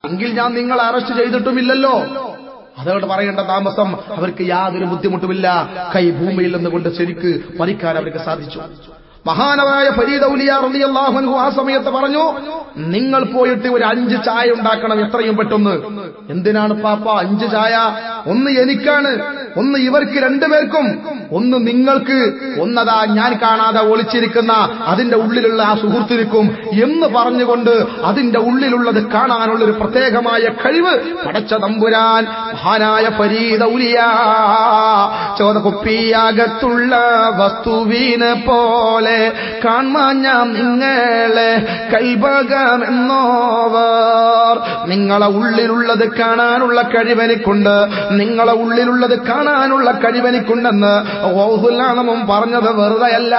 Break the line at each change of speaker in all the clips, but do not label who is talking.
എങ്കിൽ ഞാൻ നിങ്ങളെ അറസ്റ്റ് ചെയ്തിട്ടുമില്ലല്ലോ അതുകൊണ്ട് പറയേണ്ട താമസം അവർക്ക് യാതൊരു ബുദ്ധിമുട്ടുമില്ല കൈ ഭൂമിയിൽ നിന്നുകൊണ്ട് ശരിക്ക് പറിക്കാൻ അവർക്ക് സാധിച്ചു മഹാനവായ ഫരീദ് ഔലിയ റളിയല്ലാഹു അൻഹു ആ സമയത്ത് പറഞ്ഞു നിങ്ങൾ പോയിട്ട് ഒരു അഞ്ച് ചായ ഉണ്ടാക്കണം എത്രയും പെട്ടെന്ന് എന്തിനാണ് പാപ്പ അഞ്ച് ചായ ഒന്ന് എനിക്കാണ് ഒന്ന് ഇവർക്ക് രണ്ടുപേർക്കും ഒന്ന് നിങ്ങൾക്ക് ഒന്നതാ ഞാൻ കാണാതെ ഒളിച്ചിരിക്കുന്ന അതിന്റെ ഉള്ളിലുള്ള ആ സുഹൃത്തിനിക്കും എന്ന് പറഞ്ഞുകൊണ്ട് അതിന്റെ ഉള്ളിലുള്ളത് കാണാനുള്ള ഒരു പ്രത്യേകമായ കഴിവ് പടച്ച തമ്പുരാൻ മഹാനായ ഫരീദ ഔലിയ ചോദകുപ്പിയകത്തുള്ള വസ്തുവിനെ പോലെ കാണാൻ ഞാൻ നിങ്ങളെ കൽഭകമെന്നോവർ നിങ്ങളെ ഉള്ളിലുള്ളത് കാണാനുള്ള കഴിവെനിക്കുണ്ട് നിങ്ങളെ ഉള്ളിലുള്ളത് കാണാനുള്ള കഴിവെനിക്കുണ്ടെന്ന് ഓഹുല്ലാണമും പറഞ്ഞത് വെറുതെയല്ല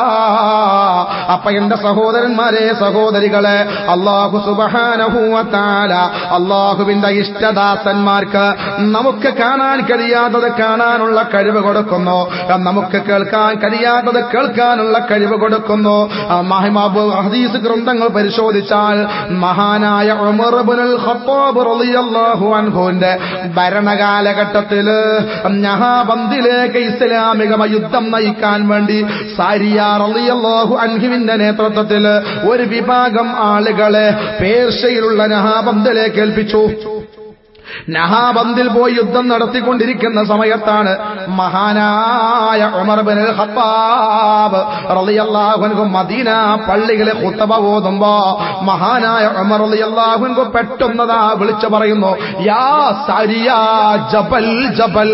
അപ്പൊ എന്റെ സഹോദരന്മാരെ സഹോദരികളെ അള്ളാഹു സുബഹാനഹൂവത്താല അള്ളാഹുവിന്റെ ഇഷ്ടദാസന്മാർക്ക് നമുക്ക് കാണാൻ കഴിയാത്തത് കാണാനുള്ള കഴിവ് കൊടുക്കുന്നു നമുക്ക് കേൾക്കാൻ കഴിയാത്തത് കേൾക്കാനുള്ള കഴിവ് കൊടുക്കുന്നു മഹിമാബ് ഹദീസ് ഗ്രന്ഥങ്ങൾ പരിശോധിച്ചാൽ മഹാനായ ഉമർ ഇബ്നുൽ ഖത്താബ് റളിയല്ലാഹു അൻഹുവിന്റെ ഭരണകാലഘട്ടത്തില് നഹാബന്ദിലേക്ക് ഇസ്ലാമിക യുദ്ധം നയിക്കാൻ വേണ്ടി സാരിയ റളിയല്ലാഹു അൻഹുവിന്റെ നേതൃത്വത്തിൽ ഒരു വിഭാഗം ആളുകളെ പേർഷ്യയിലുള്ള നഹാബന്ദിലേക്ക് ഏൽപ്പിച്ചു നഹാബന്ദിൽ പോയി യുദ്ധം നടത്തിക്കൊണ്ടിരിക്കുന്ന സമയത്താണ് മഹാനായ ഉമർ ബിൻ ഖത്താബ് റളിയല്ലാഹു അൻഹു മദീന പള്ളികളെ ഖുത്ബ ഓതുമ്പോ മഹാനായ ഉമർ റളിയല്ലാഹു അൻഹു പെട്ടെന്നതാ വിളിച്ചു പറയുന്നു യാ സാരിയ ജബൽ ജബൽ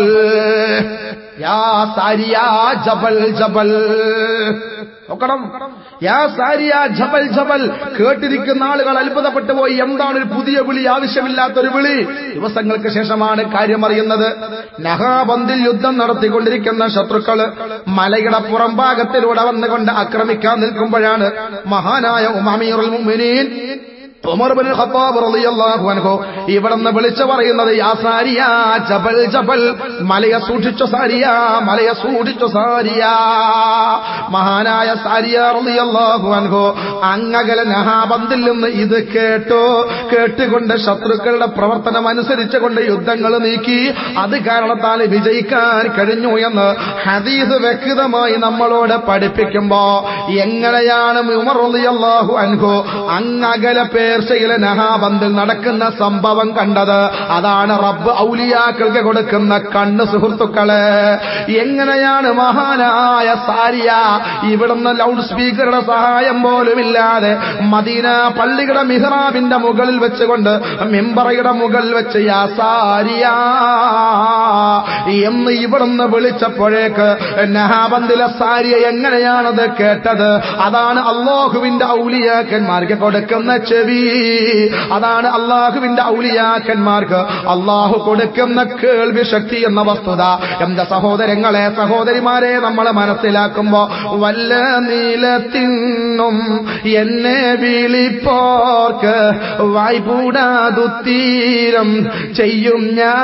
യാ സാരിയ ജബൽ ജബൽ നോക്കണം യാ സാരിയ ജബൽ ജബൽ കേട്ടിരിക്കുന്ന ആളുകൾ അത്ഭുതപ്പെട്ടു പോയി എന്താണ് ഒരു പുതിയ വിളി ആവശ്യമില്ലാത്തൊരു വിളി ദിവസങ്ങൾക്ക് ശേഷമാണ് കാര്യം അറിയുന്നത് നഹാബന്ദിൽ യുദ്ധം നടത്തിക്കൊണ്ടിരിക്കുന്ന ശത്രുക്കള് മലയുടെ പുറം ഭാഗത്തിലൂടെ വന്നുകൊണ്ട് ആക്രമിക്കാൻ നിൽക്കുമ്പോഴാണ് മഹാനായ ഉമാമീറുൽ മുഅ്മിനീൻ ഉമർ ബിൻ ഖത്താബ് റളിയല്ലാഹു അൻഹു ഇവിടുന്ന് വിളിച്ചു പറയുന്നത് യാ സാരിയ ജബൽ ജബൽ മലയെ സൂക്ഷിച്ചു സാരിയ മലയെ സൂക്ഷിച്ചു സാരിയ മഹാനായ സാരിയ റളിയല്ലാഹു അൻഹു അങ്ങകല നഹാബന്ദിൽ നിന്ന് ഇത് കേട്ടു കേട്ടുകൊണ്ട് ശത്രുക്കളുടെ പ്രവർത്തനം അനുസരിച്ചുകൊണ്ട് യുദ്ധങ്ങൾ നീക്കി അത് കാരണത്താൽ വിജയിക്കാൻ കഴിഞ്ഞു എന്ന് ഹദീസ് വ്യക്തമായി നമ്മളോട് പഠിപ്പിക്കുമ്പോ എങ്ങനെയാണ് ഉമർ റളിയല്ലാഹു അൻഹു അങ്ങകല പേർച്ചയിലെ നഹാബന്ദിൽ നടക്കുന്ന സംഭവം കണ്ടത് അതാണ് റബ്ബ് ഔലിയാക്കൾക്ക് കൊടുക്കുന്ന കണ്ണ് സുഹൃത്തുക്കളെ എങ്ങനെയാണ് മഹാനായ സാരിയ ഇവിടുന്ന് ലൗഡ് സ്പീക്കറുടെ സഹായം പോലുമില്ലാതെ മദീന പള്ളിയുടെ മിഹ്റാബിന്റെ മുകളിൽ വെച്ചുകൊണ്ട് മിമ്പറയുടെ മുകളിൽ വെച്ച് യാ സാരിയ എന്ന് ഇവിടുന്ന് വിളിച്ചപ്പോഴേക്ക് നഹാബന്ദിലെ സാരിയ എങ്ങനെയാണത് കേട്ടത് അതാണ് അള്ളാഹുവിന്റെ ഔലിയാക്കന്മാർക്ക് കൊടുക്കുന്ന ചെവി അതാണ് അള്ളാഹുവിന്റെ ഔലിയാക്കന്മാർക്ക് അള്ളാഹു കൊടുക്കുന്ന കേൾവി ശക്തി എന്ന വസ്തുത എന്റെ സഹോദരങ്ങളെ സഹോദരിമാരെ നമ്മൾ മനസ്സിലാക്കുമ്പോ വല്ല നീലത്തിന്നും എന്നെ വിളിപ്പോർക്ക് വായ്പൂടാതുത്തീരം ചെയ്യും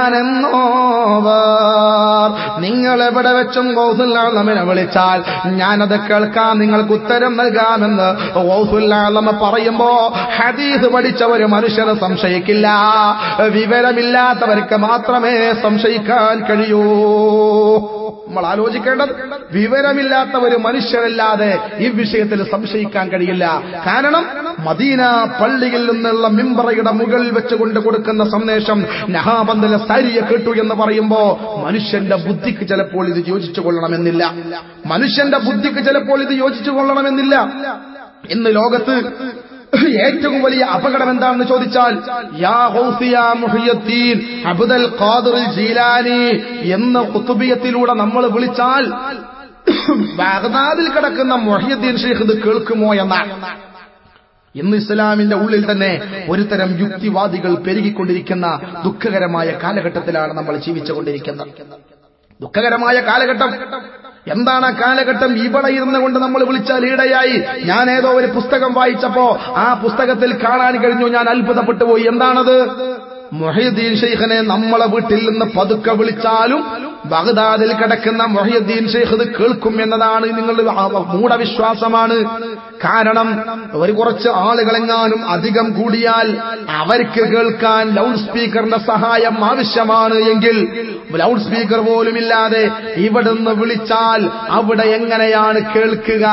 ഞാനെന്നോവർ നിങ്ങൾ എവിടെ വെച്ചും ഗൗസുല്ലാളമനെ വിളിച്ചാൽ ഞാനത് കേൾക്കാൻ നിങ്ങൾക്ക് ഉത്തരം നൽകാമെന്ന് ഗൗസുല്ലാളമ പറയുമ്പോ ഹദീസ് പഠിച്ച ഒരു മനുഷ്യന് സംശയിക്കില്ല വിവരമില്ലാത്തവർക്ക് മാത്രമേ സംശയിക്കാൻ കഴിയൂ നമ്മൾ ആലോചിക്കേണ്ടത് വിവരമില്ലാത്ത ഒരു മനുഷ്യരല്ലാതെ ഈ വിഷയത്തിൽ സംശയിക്കാൻ കഴിയില്ല കാരണം മദീന പള്ളിയിൽ നിന്നുള്ള മിമ്പറയുടെ മുകളിൽ വെച്ചുകൊണ്ട് കൊടുക്കുന്ന സന്ദേശം നഹാബന്ദല സാരിയെ കേട്ടു എന്ന് പറയുമ്പോ മനുഷ്യന്റെ ബുദ്ധിക്ക് ചിലപ്പോൾ ഇത് യോജിച്ചു കൊള്ളണമെന്നില്ല മനുഷ്യന്റെ ബുദ്ധിക്ക് ചിലപ്പോൾ ഇത് യോജിച്ചു കൊള്ളണമെന്നില്ല ഇന്ന് ലോകത്ത് ഏറ്റവും വലിയ അപകടം എന്താണെന്ന് ചോദിച്ചാൽ യാ ഗൗസിയ മുഹിയദ്ദീൻ അബ്ദുൽ ഖാദിർ ജീലാനി എന്ന കുത്തുബിയത്തിലൂടെ നമ്മൾ വിളിച്ചാൽ ബാഗ്ദാദിൽ കിടക്കുന്ന മൊഹിയദ്ദീൻ ഷെയ്ഖ് ഇത് കേൾക്കുമോ എന്നാണ് ഇന്ന് ഇസ്ലാമിന്റെ ഉള്ളിൽ തന്നെ ഒരുതരം യുക്തിവാദികൾ പെരുകിക്കൊണ്ടിരിക്കുന്ന ദുഃഖകരമായ കാലഘട്ടത്തിലാണ് നമ്മൾ ജീവിച്ചുകൊണ്ടിരിക്കുന്നത് ദുഃഖകരമായ കാലഘട്ടം എന്താണ് ആ കാലഘട്ടം ഇവിടെ ഇരുന്ന് കൊണ്ട് നമ്മൾ വിളിച്ചാൽ ഈടയായി ഞാൻ ഏതോ ഒരു പുസ്തകം വായിച്ചപ്പോ ആ പുസ്തകത്തിൽ കാണാൻ കഴിഞ്ഞു ഞാൻ അത്ഭുതപ്പെട്ടു പോയി എന്താണത് മൊഹീദ്ദീൻ ഷെയ്ഖനെ നമ്മളെ വീട്ടിൽ നിന്ന് പതുക്കെ വിളിച്ചാലും ബഗ്ദാദിൽ കിടക്കുന്ന മൊഹിയുദ്ദീൻ ഷെയ്ഖ് ഇത് കേൾക്കും എന്നതാണ് നിങ്ങളുടെ മൂഢവിശ്വാസമാണ് കാരണം ഒരു കുറച്ച് ആളുകളെങ്ങാനും അധികം കൂടിയാൽ അവർക്ക് കേൾക്കാൻ ലൗഡ് സ്പീക്കറിന്റെ സഹായം ആവശ്യമാണ് എങ്കിൽ ലൗഡ് സ്പീക്കർ പോലുമില്ലാതെ ഇവിടുന്ന് വിളിച്ചാൽ അവിടെ എങ്ങനെയാണ് കേൾക്കുക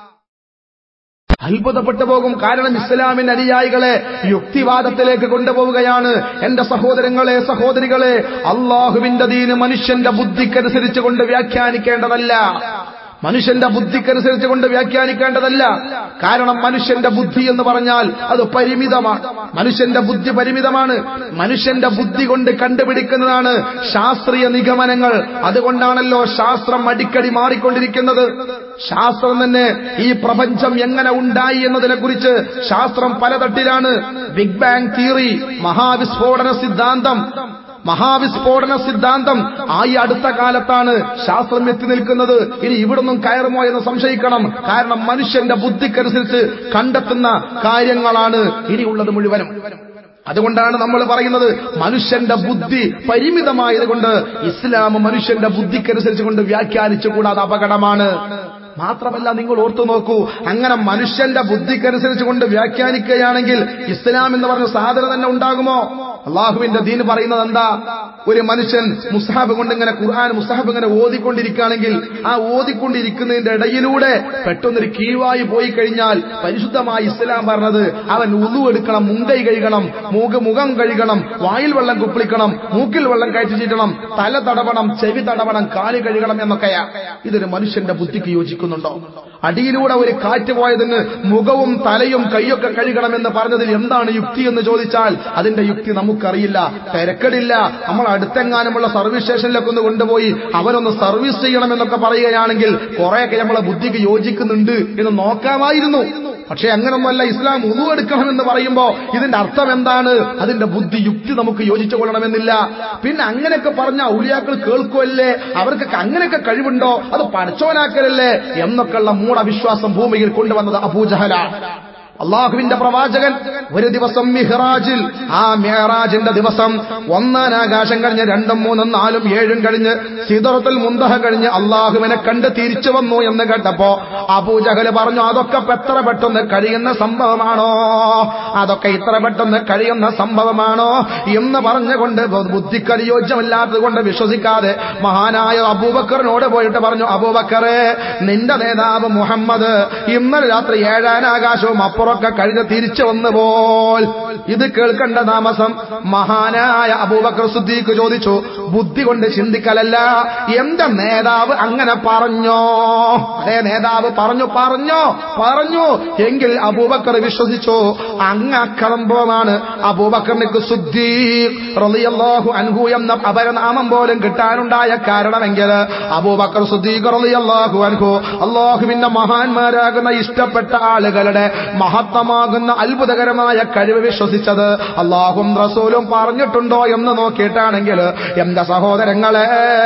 അത്ഭുതപ്പെട്ടു പോകും കാരണം ഇസ്ലാമിന്റെ അനുയായികളെ യുക്തിവാദത്തിലേക്ക് കൊണ്ടുപോവുകയാണ് എന്റെ സഹോദരങ്ങളെ സഹോദരികളെ അള്ളാഹുവിന്റെ ദീന് മനുഷ്യന്റെ ബുദ്ധിക്കനുസരിച്ച് കൊണ്ട് വ്യാഖ്യാനിക്കേണ്ടതല്ല മനുഷ്യന്റെ ബുദ്ധിക്കനുസരിച്ച് കൊണ്ട് വ്യാഖ്യാനിക്കേണ്ടതല്ല കാരണം മനുഷ്യന്റെ ബുദ്ധി എന്ന് പറഞ്ഞാൽ അത് പരിമിതമാണ് മനുഷ്യന്റെ ബുദ്ധി പരിമിതമാണ് മനുഷ്യന്റെ ബുദ്ധി കൊണ്ട് കണ്ടുപിടിക്കുന്നതാണ് ശാസ്ത്രീയ നിഗമനങ്ങൾ അതുകൊണ്ടാണല്ലോ ശാസ്ത്രം അടിക്കടി മാറിക്കൊണ്ടിരിക്കുന്നത് ശാസ്ത്രം തന്നെ ഈ പ്രപഞ്ചം എങ്ങനെ ഉണ്ടായി എന്നതിനെ കുറിച്ച് ശാസ്ത്രം പലതട്ടിലാണ് ബിഗ് ബാങ് തിയറി മഹാവിസ്ഫോടന സിദ്ധാന്തം മഹാവിസ്ഫോടന സിദ്ധാന്തം ആ ഈ അടുത്ത കാലത്താണ് ശാസ്ത്രം എത്തി നിൽക്കുന്നത് ഇനി ഇവിടൊന്നും കയറുമോ എന്ന് സംശയിക്കണം കാരണം മനുഷ്യന്റെ ബുദ്ധിക്കനുസരിച്ച് കണ്ടെത്തുന്ന കാര്യങ്ങളാണ് ഇനിയുള്ളത് മുഴുവനും അതുകൊണ്ടാണ് നമ്മൾ പറയുന്നത് മനുഷ്യന്റെ ബുദ്ധി പരിമിതമായതുകൊണ്ട് ഇസ്ലാം മനുഷ്യന്റെ ബുദ്ധിക്കനുസരിച്ച് കൊണ്ട് വ്യാഖ്യാനിച്ചുകൂടാതെ അപകടമാണ് മാത്രമല്ല നിങ്ങൾ ഓർത്തു നോക്കൂ അങ്ങനെ മനുഷ്യന്റെ ബുദ്ധിക്കനുസരിച്ച് കൊണ്ട് വ്യാഖ്യാനിക്കുകയാണെങ്കിൽ ഇസ്ലാം എന്ന് പറഞ്ഞ സാധനം തന്നെ ഉണ്ടാകുമോ അള്ളാഹുവിന്റെ ദീൻ പറയുന്നത് എന്താ ഒരു മനുഷ്യൻ മുസ്ഹാബ് കൊണ്ട് ഇങ്ങനെ ഖുർആൻ മുസ്ഹാബ് ഇങ്ങനെ ഓതിക്കൊണ്ടിരിക്കുകയാണെങ്കിൽ ആ ഓതിക്കൊണ്ടിരിക്കുന്നതിന്റെ ഇടയിലൂടെ പെട്ടെന്നൊരു കീവായി പോയി കഴിഞ്ഞാൽ പരിശുദ്ധമായ ഇസ്ലാം പറഞ്ഞത് അവൻ ഉളു എടുക്കണം മുങ്കൈ കഴുകണം മൂക്ക് മുഖം കഴുകണം വായിൽ വെള്ളം കുപ്പിളിക്കണം മൂക്കിൽ വെള്ളം കയറ്റി ചീറ്റണം തല തടവണം ചെവി തടവണം കാല് കഴുകണം എന്നൊക്കെയാ ഇതൊരു മനുഷ്യന്റെ ബുദ്ധിക്ക് യോജിക്കുന്നുണ്ടോ അടിയിലൂടെ ഒരു കാറ്റ് പോയതിന് മുഖവും തലയും കൈയൊക്കെ കഴുകണമെന്ന് പറഞ്ഞതിൽ എന്താണ് യുക്തി എന്ന് ചോദിച്ചാൽ അതിന്റെ യുക്തി നമുക്കറിയില്ല തിരക്കടില്ല നമ്മൾ അടുത്തെങ്ങാനുമുള്ള സർവീസ് സ്റ്റേഷനിലൊക്കെ ഒന്ന് കൊണ്ടുപോയി അവനൊന്ന് സർവീസ് ചെയ്യണമെന്നൊക്കെ പറയുകയാണെങ്കിൽ കുറെയൊക്കെ നമ്മളെ ബുദ്ധിക്ക് യോജിക്കുന്നുണ്ട് എന്ന് നോക്കാമായിരുന്നു പക്ഷെ അങ്ങനൊന്നുമല്ല ഇസ്ലാം ഉതു എടുക്കണമെന്ന് പറയുമ്പോ ഇതിന്റെ അർത്ഥം എന്താണ് അതിന്റെ ബുദ്ധി യുക്തി നമുക്ക് യോജിച്ചു കൊള്ളണമെന്നില്ല പിന്നെ അങ്ങനെയൊക്കെ പറഞ്ഞ ഔലിയാക്കൾ കേൾക്കുമല്ലേ അവർക്കൊക്കെ അങ്ങനെയൊക്കെ കഴിവുണ്ടോ അത് പഠിച്ചോനാക്കലല്ലേ എന്നൊക്കെയുള്ള മൂഢവിശ്വാസം ഭൂമിയിൽ കൊണ്ടുവന്നത് അബൂജഹലാണ് അള്ളാഹുവിന്റെ പ്രവാചകൻ ഒരു ദിവസം മിഹ്റാജിൽ ആ മെഹറാജിന്റെ ദിവസം ഒന്നാം ആകാശം കഴിഞ്ഞ് രണ്ടും മൂന്നും നാലും ഏഴും കഴിഞ്ഞ് സിദറത്തുൽ മുന്തഹ കഴിഞ്ഞ് അള്ളാഹുവിനെ കണ്ട് തിരിച്ചു വന്നു എന്ന് കേട്ടപ്പോ അബൂജഹല് പറഞ്ഞു അതൊക്കെ എത്ര പെട്ടെന്ന് കഴിയുന്ന സംഭവമാണോ അതൊക്കെ ഇത്ര പെട്ടെന്ന് കഴിയുന്ന സംഭവമാണോ എന്ന് പറഞ്ഞുകൊണ്ട് ബുദ്ധിക്ക് അനുയോജ്യമല്ലാത്തത് കൊണ്ട് വിശ്വസിക്കാതെ മഹാനായ അബൂബക്കറിനോട് പോയിട്ട് പറഞ്ഞു അബൂബക്കറെ നിന്റെ നേതാവ് മുഹമ്മദ് ഇന്നലെ രാത്രി ഏഴാം ആകാശവും അപ്പുറം ഒക്കെ കഴിഞ്ഞ് തിരിച്ചു വന്നു പോൽ ഇത് കേൾക്കേണ്ട താമസം മഹാനായ അബൂബക്കർ സുദ്ദീഖ് ചോദിച്ചു ബുദ്ധി കൊണ്ട് ചിന്തിക്കലല്ല എന്റെ നേതാവ് അങ്ങനെ പറഞ്ഞോ അതേ നേതാവ് പറഞ്ഞു പറഞ്ഞോ പറഞ്ഞു എങ്കിൽ അബൂബക്കർ വിശ്വസിച്ചു അങ്ങ് അക്രംഭവമാണ് അബൂബക്കറിന് സുദ്ദീഖ് റളിയല്ലാഹു അൻഹു എന്ന അപരനാമം പോലും കിട്ടാനുണ്ടായ കാരണമെങ്കിൽ അബൂബക്കർ സുദ്ദീഖ് റളിയല്ലാഹു അൻഹു അള്ളാഹുവിന്റെ മഹാന്മാരാകുന്ന ഇഷ്ടപ്പെട്ട ആളുകളുടെ മഹത്തമാകുന്ന അത്ഭുതകരമായ കഴിവ് വിശ്വസിച്ചത് അള്ളാഹും റസൂലും പറഞ്ഞിട്ടുണ്ടോ എന്ന് നോക്കിയിട്ടാണെങ്കിൽ എന്റെ സഹോദരങ്ങളെ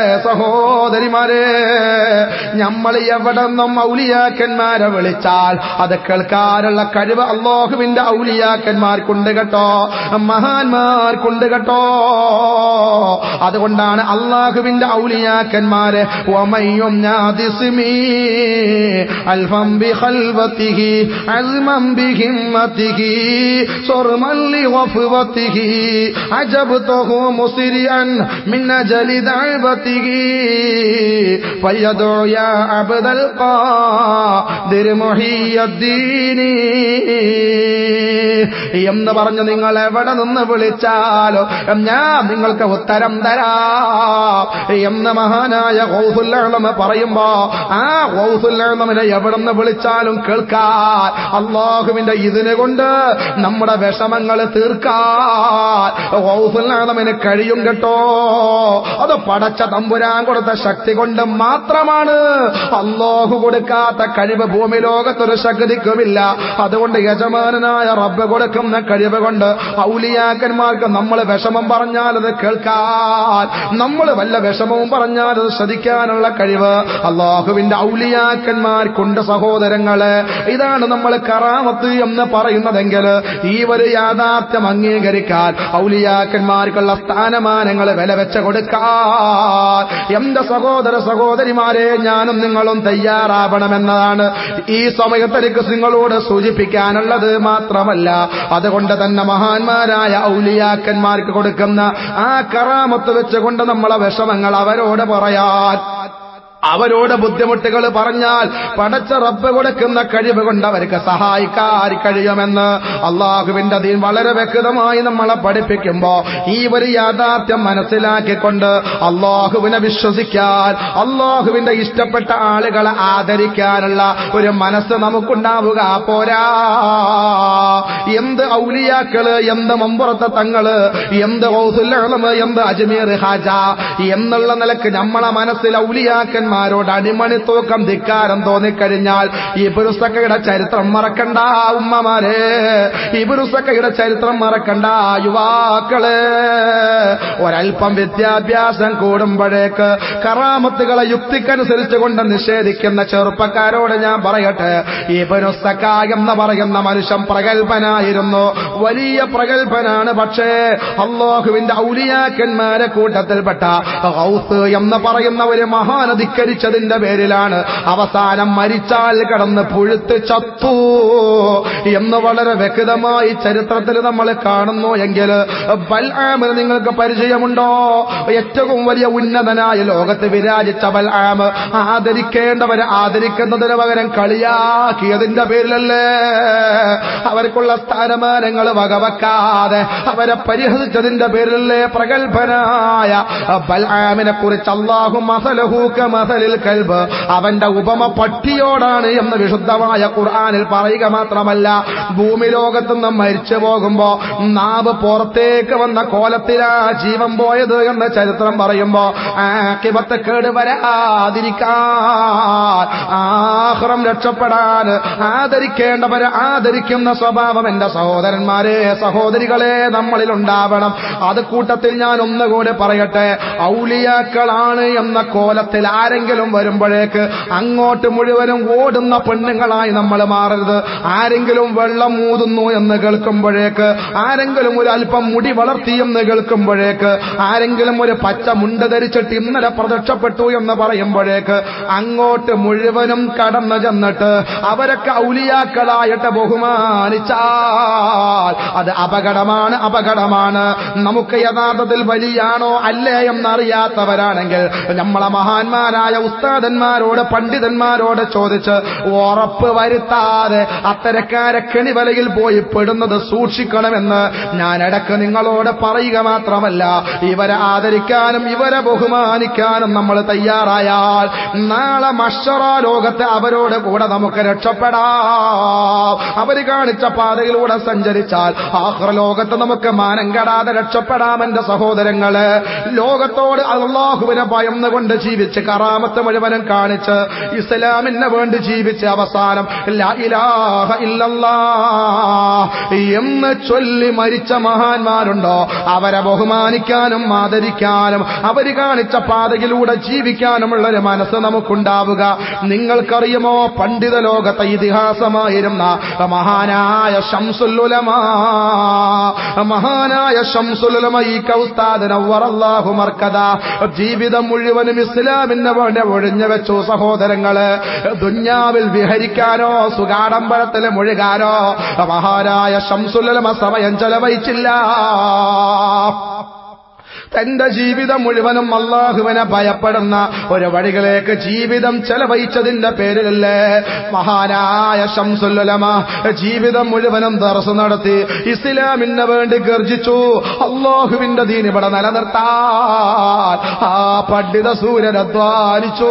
സഹോദരിമാരെ നമ്മൾ എവിടെ നിന്നും ഔലിയാക്കന്മാരെ വിളിച്ചാൽ അത് കേൾക്കാനുള്ള കഴിവ് അള്ളാഹുവിന്റെ ഔലിയാക്കന്മാർക്കുണ്ട് കേട്ടോ മഹാന്മാർക്കുണ്ട് കേട്ടോ അതുകൊണ്ടാണ് അള്ളാഹുവിന്റെ ഔലിയാക്കന്മാരെ ഒമയും അൽഫം ബി ഖൽവതിഹി അൽമം بهمته صرما لغفوته عجبته مسرعا من أجل دعبته فيدعو يا عبد القادر محي الدين എന്ന് പറഞ്ഞ് നിങ്ങൾ എവിടെ നിന്ന് വിളിച്ചാലോ ഞാൻ നിങ്ങൾക്ക് ഉത്തരം തരാം എന്ന് മഹാനായ ഗൗസുല്ലമ പറയുമ്പോ ആ ഗൗസുല്ലമനെ എവിടെ നിന്ന് വിളിച്ചാലും കേൾക്കാൻ അള്ളാഹുവിന്റെ ഇതിന് കൊണ്ട് നമ്മുടെ വിഷമങ്ങൾ തീർക്കാൻ കഴിയും കേട്ടോ അത് പടച്ച തമ്പുരാൻ കൊടുത്ത ശക്തി കൊണ്ട് മാത്രമാണ് അള്ളാഹു കൊടുക്കാത്ത കഴിവ് ഭൂമി ലോകത്തൊരു ശക്തിക്കുമില്ല അതുകൊണ്ട് യജമാനായ റബ്ബ് കൊടുക്കുന്ന കഴിവ് കൊണ്ട് ഔലിയാക്കന്മാർക്ക് നമ്മൾ വിഷമം പറഞ്ഞാൽ അത് കേൾക്കാൻ നമ്മൾ വല്ല വിഷമവും പറഞ്ഞാൽ അത് ശ്രദ്ധിക്കാനുള്ള കഴിവ് അള്ളാഹുവിന്റെ ഔലിയാക്കന്മാർക്കുണ്ട് സഹോദരങ്ങള് ഇതാണ് നമ്മൾ കറാമത്ത് എന്ന് പറയുന്നതെങ്കിൽ ഈ വലിയ യാഥാർത്ഥ്യം അംഗീകരിക്കാൻ ഔലിയാക്കന്മാർക്കുള്ള സ്ഥാനമാനങ്ങൾ വില വെച്ച കൊടുക്കാൻ എന്റെ സഹോദര സഹോദരിമാരെ ഞാനും നിങ്ങളും തയ്യാറാവണമെന്നതാണ് ഈ സമയത്ത് എനിക്ക് നിങ്ങളോട് സൂചിപ്പിക്കാനുള്ളത് മാത്രമല്ല അതുകൊണ്ട് തന്നെ മഹാന്മാരായ ഔലിയാക്കന്മാർക്ക് കൊടുക്കുന്ന ആ കറാമത്ത് വെച്ചുകൊണ്ട് നമ്മളെ വിഷമങ്ങൾ അവരോട് പറയാൻ അവരോട് ബുദ്ധിമുട്ടുകൾ പറഞ്ഞാൽ പടച്ച റബ്ബ് കൊടുക്കുന്ന കഴിവ് കൊണ്ട് അവർക്ക് സഹായിക്കാൻ കഴിയുമെന്ന് അള്ളാഹുവിന്റെ ദീൻ വളരെ വ്യക്തമായി നമ്മളെ പഠിപ്പിക്കുമ്പോ ഈ ഒരു യാഥാർത്ഥ്യം മനസ്സിലാക്കിക്കൊണ്ട് അള്ളാഹുവിനെ വിശ്വസിക്കാൻ അള്ളാഹുവിന്റെ ഇഷ്ടപ്പെട്ട ആളുകളെ ആദരിക്കാനുള്ള ഒരു മനസ്സ് നമുക്കുണ്ടാവുക പോരാ എന്ത് ഔലിയാക്കള് എന്ത് മമ്പുറത്തെ തങ്ങള് എന്ത് ഔസുല്ലമ് എന്ത് അജ്മീർ ഹാജ എന്നുള്ള നിലക്ക് നമ്മളെ മനസ്സിൽ ഔലിയാക്കന്മാർ ോട് അടിമണി തൂക്കം ധിക്കാരം തോന്നിക്കഴിഞ്ഞാൽ ഈ പുരുസക്കയുടെ ചരിത്രം മറക്കണ്ട ഉമ്മമാരെ ഈ പുരുസക്കയുടെ ചരിത്രം മറക്കണ്ട യുവാക്കള് ഒരൽപ്പം വിദ്യാഭ്യാസം കൂടുമ്പോഴേക്ക് കറാമത്തുകളെ യുക്തിക്കനുസരിച്ച് കൊണ്ട് നിഷേധിക്കുന്ന ചെറുപ്പക്കാരോട് ഞാൻ പറയട്ടെ ഈ പുരുസക്ക എന്ന് പറയുന്ന മനുഷ്യൻ പ്രഗത്ഭനായിരുന്നു വലിയ പ്രഗത്ഭനാണ് പക്ഷേ അള്ളാഹുവിന്റെ ഔലിയാക്കന്മാരെ കൂട്ടത്തിൽപ്പെട്ട ഔസ് എന്ന് പറയുന്ന ഒരു മഹാനദി ധിക്കരിച്ചതിന്റെ പേരിലാണ് അവസാനം മരിച്ചാൽ കടന്ന് പുഴുത്ത് ചത്തു എന്ന് വളരെ വ്യക്തമായി ചരിത്രത്തിൽ നമ്മൾ കാണുന്നു എങ്കിൽ ബൽആമിന് നിങ്ങൾക്ക് പരിചയമുണ്ടോ ഏറ്റവും വലിയ ഉന്നതനായ ലോകത്ത് വിരാജിച്ച ബൽആം ആദരിക്കേണ്ടവരെ ആദരിക്കുന്നതിന് പകരം കളിയാക്കിയതിന്റെ പേരിലല്ലേ അവർക്കുള്ള സ്ഥാനമാനങ്ങൾ വകവെക്കാതെ അവരെ പരിഹസിച്ചതിന്റെ പേരിലല്ലേ പ്രഗത്ഭനായ ബൽആമിനെ കുറിച്ച് അള്ളാഹു മസലഹൂക്ക മസലിൽ കൽബ് അവന്റെ ഉപമ പട്ടിയോടാണ് എന്ന് വിശുദ്ധമായ ഖുർആനിൽ പറയുക മാത്രമല്ല ഭൂമി ലോകത്തുനിന്ന് മരിച്ചു പോകുമ്പോ നാവ് പുറത്തേക്ക് വന്ന കോലത്തിലാ ജീവൻ പോയത് എന്ന ചരിത്രം പറയുമ്പോ ആക്കിപത്ത് കേട് വരാതിരിക്കാൻ ആഹ്റം രക്ഷപ്പെടാൻ ആദരിക്കേണ്ടവരെ ആദരിക്കുന്ന സ്വഭാവം എന്റെ സഹോദരന്മാരെ സഹോദരികളെ നമ്മളിൽ ഉണ്ടാവണം അത് കൂട്ടത്തിൽ ഞാൻ ഒന്നുകൂടി പറയട്ടെ ഔലിയാക്കളാണ് എന്ന കോലത്തിൽ ആരെങ്കിലും വരുമ്പോഴേക്ക് അങ്ങോട്ട് മുഴുവനും ഓടുന്ന പെണ്ണുങ്ങളായി നമ്മൾ മാറരുത് ആരെങ്കിലും വെള്ളം മൂതുന്നു എന്ന് കേൾക്കുമ്പോഴേക്ക് ആരെങ്കിലും ഒരു അല്പം മുടി വളർത്തിയെന്ന് കേൾക്കുമ്പോഴേക്ക് ആരെങ്കിലും ഒരു പച്ച മുണ്ട് ധരിച്ചിട്ട് ഇന്നലെ പ്രത്യക്ഷപ്പെട്ടു എന്ന് പറയുമ്പോഴേക്ക് അങ്ങോട്ട് മുഴുവനും കടന്നു ചെന്നിട്ട് അവരൊക്കെ ഔലിയാക്കളായിട്ട് ബഹുമാനിച്ചാൽ അത് അപകടമാണ് അപകടമാണ് നമുക്ക് യഥാർത്ഥത്തിൽ വലിയാണോ അല്ലേ എന്നറിയാത്തവരാണെങ്കിൽ നമ്മളെ മഹാന്മാരായ ഉസ്താദന്മാരോട് പണ്ഡിതന്മാരോട് ചോദിച്ച് ഉറപ്പ് വരുത്താതെ അത്തരക്കാരെ കെണിവലയിൽ പോയി പെടുന്നത് സൂക്ഷിക്കണമെന്ന് ഞാൻ ഇടക്ക് നിങ്ങളോട് പറയുക മാത്രമല്ല ഇവരെ ആദരിക്കാനും ഇവരെ ബഹുമാനിക്കാനും നമ്മൾ തയ്യാറായാൽ നാളെ മഷറ ലോകത്ത് അവരോട് കൂടെ നമുക്ക് രക്ഷപ്പെടാം അവര് കാണിച്ച പാതയിലൂടെ സഞ്ചരിച്ചാൽ ആഹ്റ ലോകത്ത് നമുക്ക് മാനം കെടാതെ രക്ഷപ്പെടാം എന്റെ സഹോദരങ്ങള് ലോകത്തോട് അള്ളാഹുവിനെ ഭയന്നുകൊണ്ട് ജീവിച്ച് കറാമത്ത് മുഴുവനും കാണിച്ച് ഇസ്ലാമിന് വേണ്ടി ജീവിച്ച് അവസാനം ലാ ഇലാഹ ഇല്ലല്ലാ എന്ന് ചൊല്ലി മരിച്ച മഹാന്മാരുണ്ടോ അവരെ ബഹുമാനിക്കാനും ആദരിക്കാനും അവര് കാണിച്ച പാതയിലൂടെ ജീവിക്കാനുമുള്ള ഒരു മനസ്സ് നമുക്കുണ്ടാവുക നിങ്ങൾക്കറിയുമോ പണ്ഡിത ലോകത്തെ ഇതിഹാസമായിരുന്ന മഹാനായ ഷംസുല്ലുലമ മഹാനായ ഷംസുലുലമ ഈ കൗസ്താദനവറല്ലാഹു മർക്കത ജീവിതം മുഴുവനും ഇസ്ലാമിന് വേണ്ടി ഒഴിഞ്ഞു വെച്ചു സഹോദരങ്ങള് ദുഞ്ഞാവിൽ വിഹരിക്കാനോ സുഗാഡംബരത്തിൽ മുഴുകാനോ മഹാനായ ഷംസുലമ സമയം ചെലവഴിച്ചില്ല തന്റെ ജീവിതം മുഴുവനും അള്ളാഹുവിനെ ഭയപ്പെടുന്ന ഒരു വഴികളിലേക്ക് ജീവിതം ചെലവഴിച്ചതിന്റെ പേരിലല്ലേ മഹാനായ ഷംസുല്ലമ ജീവിതം മുഴുവനും ദർസ് നടത്തി ഇസ്ലാമിന് വേണ്ടി ഗർജിച്ചു അള്ളാഹുവിന്റെ ദീൻ ഇവിടെ നിലനിർത്താൻ ആ പണ്ഡിത സൂര്യൻ അധ്വാനിച്ചു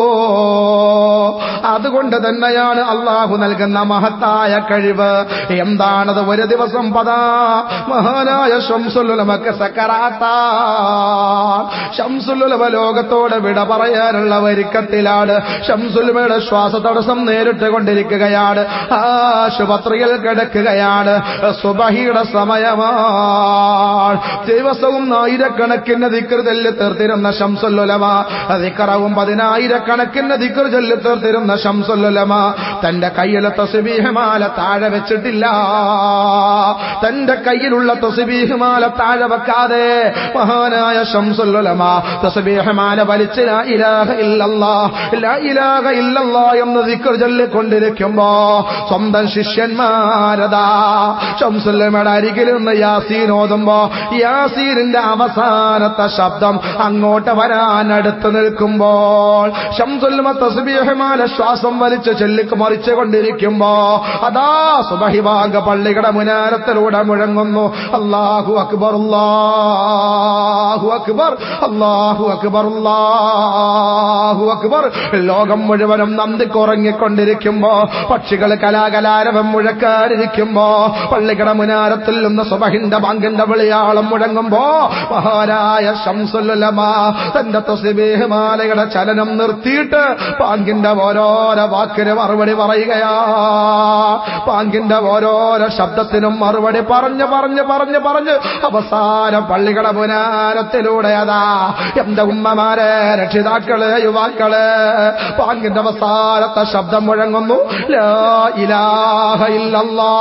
അതുകൊണ്ട് തന്നെയാണ് അള്ളാഹു നൽകുന്ന മഹത്തായ കഴിവ് എന്താണത് ഒരു ദിവസം പതാ മഹാനായ ഷംസുല്ലമക്ക് സക്കറാത്താ ഷംസുലുലമ ലോകത്തോട് വിട പറയാനുള്ള ഒരുക്കത്തിലാണ് ഷംസുലുമയുടെ ശ്വാസ തടസ്സം നേരിട്ട് കൊണ്ടിരിക്കുകയാണ് ആശുപത്രിയിൽ കിടക്കുകയാണ് സുബഹിയുടെ സമയമാണ് ദിവസവും ആയിരക്കണക്കിന് ദിക്കർ ചൊല്ലി തീർത്തിരുന്ന ഷംസുല്ലുലമ ദിക്കറവും പതിനായിരക്കണക്കിന് ദിക്കർ ചൊല്ലി തീർത്തിരുന്ന ഷംസുല്ലുലമ തന്റെ കയ്യിലെ തസ്ബീഹമാല താഴെ വെച്ചിട്ടില്ല തന്റെ കയ്യിലുള്ള തസ്ബീഹമാല താഴെ വെക്കാതെ മഹാനായ ശംസുല്ലുലമ തസ്ബീഹമാല വലിച്ച് ലാ ഇലാഹ ഇല്ലല്ലാ ലാ ഇലാഹ ഇല്ലല്ലാ എന്ന് ദിക്ർ ചൊല്ലിക്കൊണ്ടിരിക്കുമ്പോ സ്വന്തം ശിഷ്യന്മാരതാ ശംസുല്ലമയുടെ അരികിൽ നിന്ന് യാസീൻ ഓതുമ്പോ യാസീനിന്റെ അവസാനത്തെ ശബ്ദം അങ്ങോട്ട് വരാൻ അടുത്ത് നിൽക്കുമ്പോൾ ശംസുല്ലമ തസ്ബീഹമാല ശ്വാസം വലിച്ച് ചെല്ലിക്ക് മറിച്ചു കൊണ്ടിരിക്കുമ്പോ അതാ സുബഹിഭാഗ പള്ളികളുടെ മുനാരത്തിലൂടെ മുഴങ്ങുന്നു അല്ലാഹു അക്ബർ അല്ലാഹു അക്ബർ അല്ലാഹു അക്ബർ അല്ലാഹു അക്ബർ ലോകം മുഴുവനും നന്ദി കുറങ്ങിക്കൊണ്ടിരിക്കുമ്പോ പക്ഷികൾ കലാകലാരവം മുഴക്കാനിരിക്കുമ്പോ പള്ളികളുടെ മുനാരത്തിൽ നിന്ന് സുബഹിന്റെ ബാങ്കിന്റെ വിളിയാളം മുഴങ്ങുമ്പോ മഹാരായ ശംസുല്ലമ തന്റെ തസ്ബീഹമാലയുടെ ചലനം നിർത്തിയിട്ട് പാങ്കിന്റെ ഓരോരോ വാക്കിന് മറുപടി പറയുകയാ പാങ്കിന്റെ ഓരോരോ ശബ്ദത്തിനും മറുപടി പറഞ്ഞു പറഞ്ഞു പറഞ്ഞു പറഞ്ഞു അവസാനം പള്ളികളുടെ മുനാരത്തിലൂടെ അതാ എന്റെ ഉമ്മമാരെ രക്ഷിതാക്കള് യുവാക്കള് പാങ്കിന്റെ അവസാനത്തെ ശബ്ദം മുഴങ്ങുന്നു ലാ ഇലാഹ ഇല്ലല്ലാ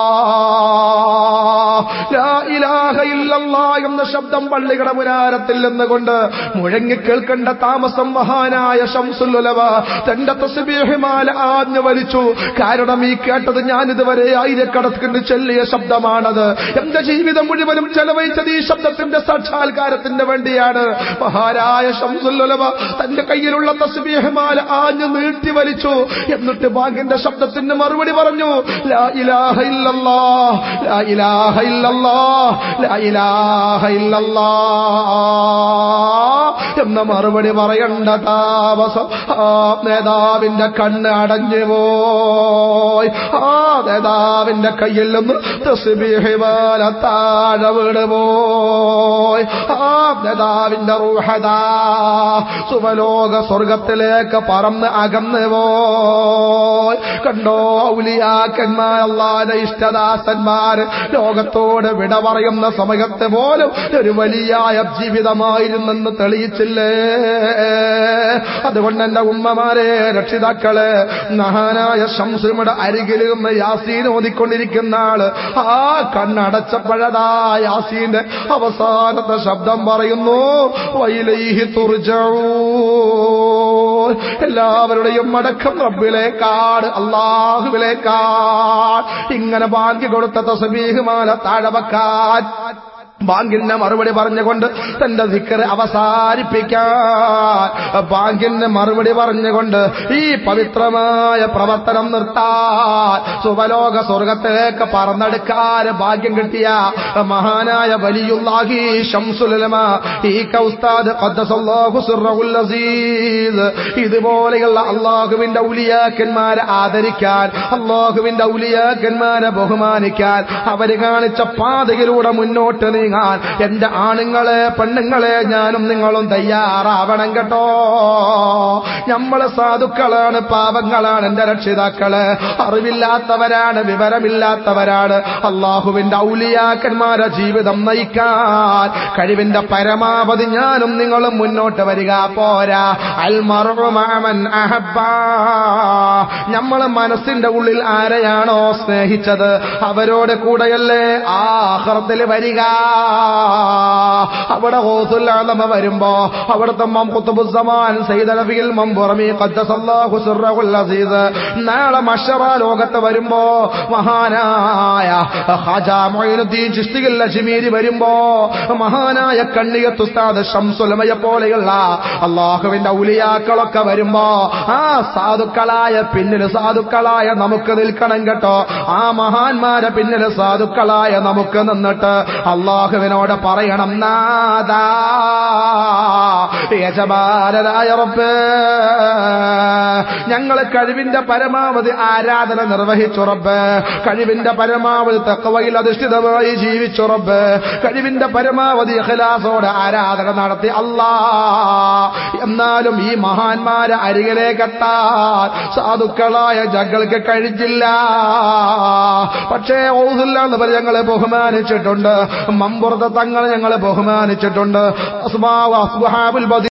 ലാ ഇലാഹ ഇല്ലല്ലാ എന്ന ശബ്ദം പള്ളികളുടെ മുനാരത്തിൽ നിന്നുകൊണ്ട് മുഴങ്ങി കേൾക്കേണ്ട താമസം മഹാനായ ശംസുല്ലുലവ തന്റെ തസ്ബീഹിമാല ആഞ്ഞു വലിച്ചു കാരണം ഈ കേട്ടത് ഞാൻ ഇതുവരെ ആയിരക്കണക്കിന് ചെല്ലിയ ശബ്ദമാണത് എന്റെ ജീവിതം മുഴുവനും ചെലവഴിച്ചത് ഈ ശബ്ദത്തിന്റെ സാക്ഷാത്കാരത്തിന് വേണ്ടിയാണ് മഹാരായ ശംസുല്ലുലവ തന്റെ കയ്യിലുള്ള തസ്ബീഹിമാല ആഞ്ഞു നീട്ടി വലിച്ചു എന്നിട്ട് ബാങ്കിന്റെ ശബ്ദത്തിന് മറുപടി പറഞ്ഞു ലാ ഇലാഹ ഇല്ലല്ലാ ലാ ഇലാഹ ഇല്ലല്ലാ ലാ ഇലാഹ ഇല്ലല്ലാ എന്ന മറുപടി പറയേണ്ട താമസം ആ നേതാവിന്റെ കണ്ണ് അടഞ്ഞു പോയി ആ നേതാവിന്റെ കയ്യിൽ നിന്ന് തസ്ബീഹിമാല താഴെ വീണ് പോയി ആ നേതാവിന്റെ റൂഹദാ സുവലോക സ്വർഗത്തിലേക്ക് പറന്ന് അകന്നു പോയി കണ്ടോ ഔലിയാക്കന്മാർ അല്ലാതെ ഇഷ്ടദാസന്മാർ ലോകത്തോട് വിട പറയുന്ന സമയത്ത് പോലും ഒരു വലിയായ ജീവിതമായിരുന്നെന്ന് തെളിയിച്ചില്ലേ അതുകൊണ്ട് എന്റെ ഉമ്മമാരെ രക്ഷിതാക്കള് മഹാനായ ശംസുമയുടെ അരികിൽ നിന്ന് യാസീൻ ഓതിക്കൊണ്ടിരിക്കുന്ന ആള് ആ കണ്ണടച്ചപ്പോഴതാ യാസീന്റെ അവസാനത്തെ ശബ്ദം പറയുന്നു വൈലൈഹി തുർജഊ എല്ലാവരുടെയും മടക്കം റബ്ബിലേക്കാട് അള്ളാഹുവിലേക്കാട് ഇങ്ങനെ ബാങ്കി കൊടുത്ത തസ്ബീഹുമാല താഴെ വെക്കാൻ ബാങ്കിന് മറുപടി പറഞ്ഞുകൊണ്ട് തന്റെ ദിക്കറ് അവസാനിപ്പിക്കാൻ ബാങ്കിന് മറുപടി പറഞ്ഞുകൊണ്ട് ഈ പവിത്രമായ പ്രവർത്തനം നിർത്താൻ സുവലോക സ്വർഗത്തിലേക്ക് പറന്നെടുക്കാൻ ഭാഗ്യം കിട്ടിയ മഹാനായ വലിയുല്ലാഹി ഷംസുലമ ഈ കൗസ്താദ് ഖദ്ദസല്ലാഹു സിർറഹുൽ അസീസ് ഇതുപോലെയുള്ള അള്ളാഹുവിന്റെ ഔലിയാക്കന്മാരെ ആദരിക്കാൻ അള്ളാഹുവിന്റെ ഔലിയാക്കന്മാരെ ബഹുമാനിക്കാൻ അവര് കാണിച്ച പാതയിലൂടെ മുന്നോട്ട് നീങ്ങാൻ എന്റെ ആണുങ്ങളെ പെണ്ണുങ്ങളെ ഞാനും നിങ്ങളും തയ്യാറാവണം കേട്ടോ നമ്മള് സാധുക്കളാണ് പാപങ്ങളാണ് എന്റെ രക്ഷിതാക്കള് അറിവില്ലാത്തവരാണ് വിവരമില്ലാത്തവരാണ് അള്ളാഹുവിന്റെ ഔലിയാക്കന്മാരെ ജീവിതം നയിക്കാൻ കഴിവിന്റെ പരമാവധി ഞാനും നിങ്ങളും മുന്നോട്ട് വരിക പോരാ അൽമറുമാമൻ അഹബ നമ്മൾ മനസ്സിന്റെ ഉള്ളിൽ ആരെയാണോ സ്നേഹിച്ചത് അവരോട് കൂടെയല്ലേ ആഹ്റത്തിൽ വരിക അവിടെ ഹോസുല്ലാതമ വരുമ്പോ അവിടുത്തെ മംകുത്തുബുസമാൻ സൈദലബിയിൽ മമ്പുറമി ഖദ്ദസല്ലാഹു സിർറഹുൽ അസീസ് നാളെ മഷറ ലോകത്ത് വരുമ്പോ മഹാനായ ഹാജാ മൊയ്നുദ്ദീൻ ചിസ്തികൾ അജ്മീരി വരുമ്പോ മഹാനായ കണ്ണിയത്ത് ഉസ്താദ് ഷംസുലമയെ പോലെയുള്ള അള്ളാഹുവിന്റെ ഔലിയാക്കളൊക്കെ വരുമ്പോ ആ സാധുക്കളായ പിന്നിൽ സാധുക്കളായ നമുക്ക് നിൽക്കണം കേട്ടോ ആ മഹാന്മാരെ പിന്നിൽ സാധുക്കളായ നമുക്ക് നിന്നിട്ട് അള്ളാഹുവിനോട് പറയണം നാദാ യജമാനരായ റബ്ബേ ഞങ്ങൾ കഴിവിന്റെ പരമാവധി ആരാധന നിർവഹിച്ചുറബ് കഴിവിന്റെ പരമാവധി തക്കവയിൽ അധിഷ്ഠിതമായി ജീവിച്ചുറബ് കഴിവിന്റെ പരമാവധി അഖലാസോടെ ആരാധന നടത്തി അല്ലാ എന്നാലും ഈ മഹാന്മാരെ അരികിലേക്ക് എത്താൻ സാധുക്കളായ ജങ്ങൾക്ക് കഴിഞ്ഞില്ല പക്ഷേ ഔദില്ല എന്ന് പറഞ്ഞ് ഞങ്ങളെ ബഹുമാനിച്ചിട്ടുണ്ട് മമ്പുറത്തെ തങ്ങൾ ഞങ്ങളെ ബഹുമാനിച്ചിട്ടുണ്ട് അസ്മാവ് അസ്ബഹാബുൽ ബദീ